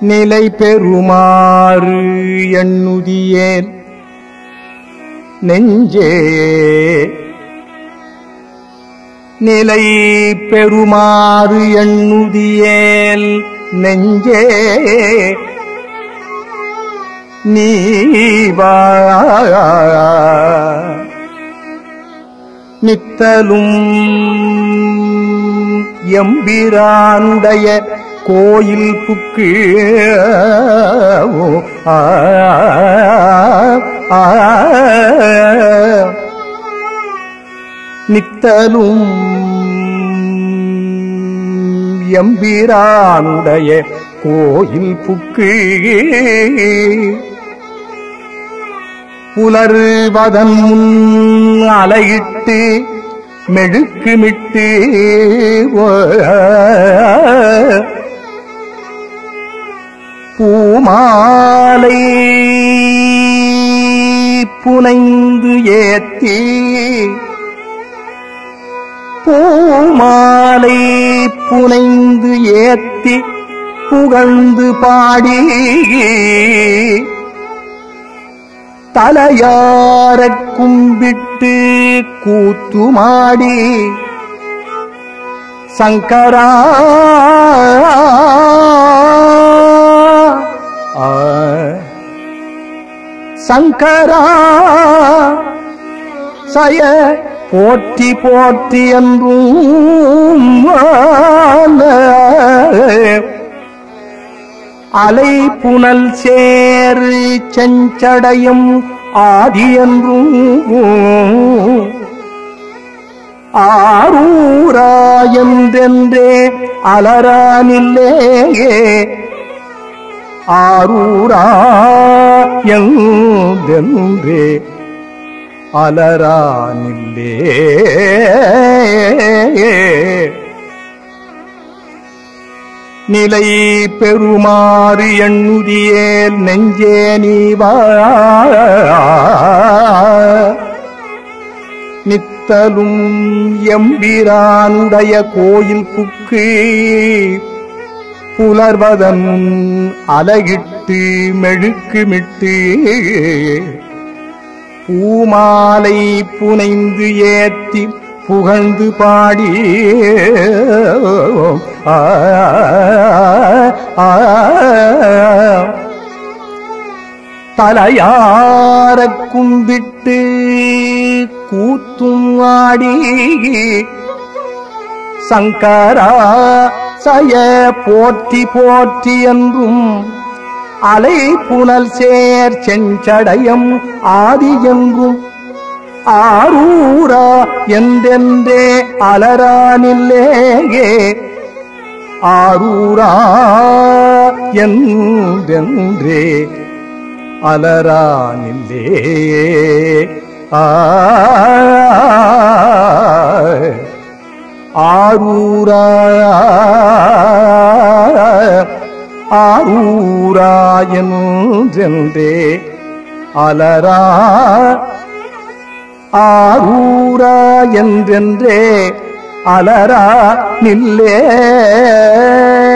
நிலை பெறுமாறு எண்ணுதியேன் நெஞ்சே நிலை பெறுமாறு எண்ணுதியேல் நெஞ்சே நீ வா நித்தலும் எம்பிரானுடைய கோயில் புக்கு ஆ, ஆ, நித்தலும் எம்பிரானுடைய கோயில் புக்கு புலர்வதன் முன் அலையிட்டு மெழுக்குமிட்டு பூமாலை புனைந்து ஏத்தி பூமாலை புனைந்து ஏத்தி புகழ்ந்து பாடி தலையாரக் கும்பிட்டு கூத்துமாடி சங்கரா ஆ, சங்கரா சய போற்றி போற்றி என்றும் அலை புனல் சேரு செஞ்சடையும் ஆதி என்றும் ஆரூராயென்றென்றே அலரானில்லேயே ஆரூரா என்றென்றே அலரானில்லே நிலை பெறுமாறு எண்ணுதியேல் நெஞ்சே நீவா நித்தலும் எம்பிரானுடைய கோயில் புக்கு புலர்வதன் அலகிட்டு மெழுக்குமிட்டு பூமாலை புனைந்து ஏத்தி புகழ்ந்து பாடி ஆ, ஆ, தலையாரக் கும்பிட்டு கூத்தும் ஆடி சங்கரா சய போற்றி போற்றி என்றும் அலை புனல் சேர் செஞ்சடையம் ஆதி என்றும் ஆரூரா என்றென்றே அலரானில்லேயே ஆரூரா என்றென்றே அலரானில்லே ஆ ஆரூரா ஆரூரா என்றென்றே அலரா ஆரூரா என்றென்றே அலரா நில்லே